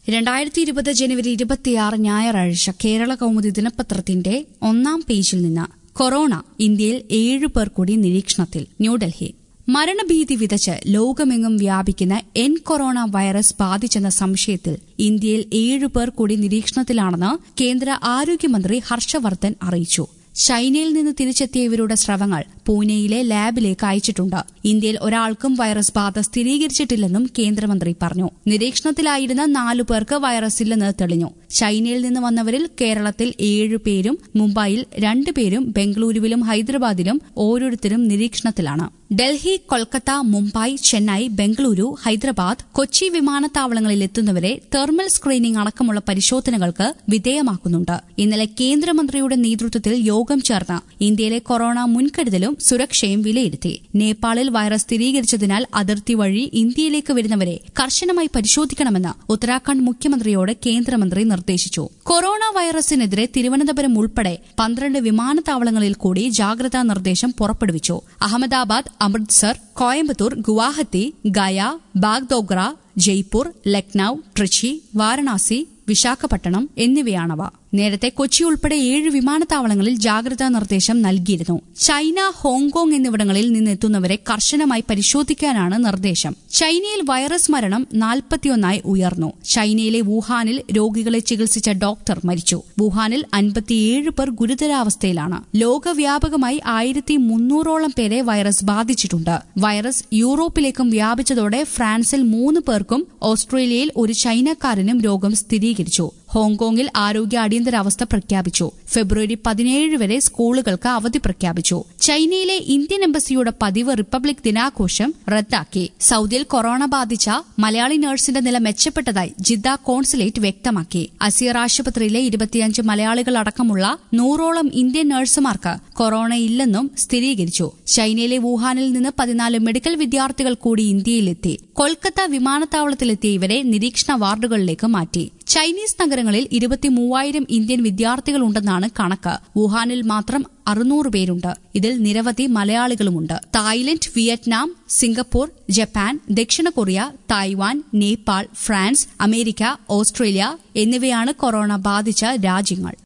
രണ്ടായിരത്തി ഇരുപത് ജനുവരി ഇരുപത്തിയാറ് ഞായറാഴ്ച കേരള കൗമുദി ദിനപത്രത്തിന്റെ ഒന്നാം പേജിൽ നിന്ന് കൊറോണ ഇന്ത്യയിൽ ഏഴു പേർ കൂടി നിരീക്ഷണത്തിൽ ന്യൂഡൽഹി മരണഭീതി വിതച്ച് ലോകമെങ്ങും വ്യാപിക്കുന്ന എൻ കൊറോണ വൈറസ് ബാധിച്ചെന്ന സംശയത്തിൽ ഇന്ത്യയിൽ ഏഴു പേർ കൂടി നിരീക്ഷണത്തിലാണെന്ന് കേന്ദ്ര ആരോഗ്യമന്ത്രി ഹർഷവർദ്ധൻ അറിയിച്ചു ചൈനയിൽ നിന്ന് തിരിച്ചെത്തിയ ഇവരുടെ സ്രവങ്ങൾ പൂനെയിലെ ലാബിലേക്ക് അയച്ചിട്ടുണ്ട് ഇന്ത്യയിൽ ഒരാൾക്കും വൈറസ് ബാധ സ്ഥിരീകരിച്ചിട്ടില്ലെന്നും കേന്ദ്രമന്ത്രി പറഞ്ഞു നിരീക്ഷണത്തിലായിരുന്ന നാലു പേർക്ക് വൈറസ് ഇല്ലെന്ന് തെളിഞ്ഞു ചൈനയിൽ നിന്ന് വന്നവരിൽ കേരളത്തിൽ ഏഴു പേരും മുംബൈയിൽ രണ്ടുപേരും ബംഗളൂരുവിലും ഹൈദരാബാദിലും ഓരോരുത്തരും നിരീക്ഷണത്തിലാണ് ഡൽഹി കൊൽക്കത്ത മുംബൈ ചെന്നൈ ബംഗളൂരു ഹൈദരാബാദ് കൊച്ചി വിമാനത്താവളങ്ങളിൽ എത്തുന്നവരെ തെർമൽ സ്ക്രീനിംഗ് അടക്കമുള്ള പരിശോധനകൾക്ക് വിധേയമാക്കുന്നുണ്ട് ഇന്നലെ കേന്ദ്രമന്ത്രിയുടെ നേതൃത്വത്തിൽ യോഗം ചേർന്ന് ഇന്ത്യയിലെ കൊറോണ മുൻകരുതലും സുരക്ഷയും വിലയിരുത്തി നേപ്പാളിൽ വൈറസ് സ്ഥിരീകരിച്ചതിനാൽ അതിർത്തി വഴി ഇന്ത്യയിലേക്ക് വരുന്നവരെ കർശനമായി പരിശോധിക്കണമെന്ന് ഉത്തരാഖണ്ഡ് മുഖ്യമന്ത്രിയോട് കേന്ദ്രമന്ത്രി നിർദ്ദേശിച്ചു കൊറോണ വൈറസിനെതിരെ തിരുവനന്തപുരം ഉൾപ്പെടെ പന്ത്രണ്ട് വിമാനത്താവളങ്ങളിൽ കൂടി ജാഗ്രതാ നിർദ്ദേശം പുറപ്പെടുവിച്ചു അഹമ്മദാബാദ് അമൃത്സർ കോയമ്പത്തൂർ ഗുവാഹത്തി ഗയ ബാഗ്ദോഗ്ര ജയ്പൂർ ലക്നൌ ട്രിച്ചി വാരണാസി വിശാഖപട്ടണം എന്നിവയാണവ നേരത്തെ കൊച്ചി ഉൾപ്പെടെ ഏഴ് വിമാനത്താവളങ്ങളിൽ ജാഗ്രതാ നിർദ്ദേശം നൽകിയിരുന്നു ചൈന ഹോങ്കോങ് എന്നിവിടങ്ങളിൽ നിന്നെത്തുന്നവരെ കർശനമായി പരിശോധിക്കാനാണ് നിർദ്ദേശം ചൈനയിൽ വൈറസ് മരണം നാൽപ്പത്തിയൊന്നായി ഉയർന്നു ചൈനയിലെ വുഹാനിൽ രോഗികളെ ചികിത്സിച്ച ഡോക്ടർ മരിച്ചു വുഹാനിൽ അൻപത്തിയേഴ് പേർ ഗുരുതരാവസ്ഥയിലാണ് ലോകവ്യാപകമായി ആയിരത്തി മുന്നൂറോളം പേരെ വൈറസ് ബാധിച്ചിട്ടുണ്ട് വൈറസ് യൂറോപ്പിലേക്കും വ്യാപിച്ചതോടെ ഫ്രാൻസിൽ മൂന്ന് പേർക്കും ഓസ്ട്രേലിയയിൽ ഒരു ചൈനക്കാരനും രോഗം സ്ഥിരീകരിച്ചു ഹോങ്കോങ്ങിൽ ആരോഗ്യ അടിയന്തരാവസ്ഥ പ്രഖ്യാപിച്ചു ഫെബ്രുവരി പതിനേഴ് വരെ സ്കൂളുകൾക്ക് അവധി പ്രഖ്യാപിച്ചു ചൈനയിലെ ഇന്ത്യൻ എംബസിയുടെ പതിവ് റിപ്പബ്ലിക് ദിനാഘോഷം റദ്ദാക്കി സൌദിയിൽ കൊറോണ ബാധിച്ച മലയാളി നഴ്സിന്റെ നില മെച്ചപ്പെട്ടതായി ജിദ്ദ കോൺസുലേറ്റ് വ്യക്തമാക്കി അസിയർ ആശുപത്രിയിലെ ഇരുപത്തിയഞ്ച് മലയാളികൾ അടക്കമുള്ള നൂറോളം ഇന്ത്യൻ നഴ്സുമാർക്ക് കൊറോണ ഇല്ലെന്നും സ്ഥിരീകരിച്ചു ചൈനയിലെ വുഹാനിൽ നിന്ന് പതിനാല് മെഡിക്കൽ വിദ്യാർത്ഥികൾ കൂടി ഇന്ത്യയിലെത്തി കൊൽക്കത്ത വിമാനത്താവളത്തിലെത്തിയ ഇവരെ നിരീക്ഷണ വാർഡുകളിലേക്ക് മാറ്റി ചൈനീസ് നഗരങ്ങളിൽ ഇരുപത്തിമൂവായിരം ഇന്ത്യൻ വിദ്യാർത്ഥികളുണ്ടെന്നാണ് കണക്ക് വുഹാനിൽ മാത്രം അറുന്നൂറ് പേരുണ്ട് ഇതിൽ നിരവധി മലയാളികളുമുണ്ട് തായ്ലൻഡ് വിയറ്റ്നാം സിംഗപ്പൂർ ജപ്പാൻ ദക്ഷിണ Korea Taiwan Nepal France America Australia എന്നിവയാണ് കൊറോണ ബാധിച്ച രാജ്യങ്ങൾ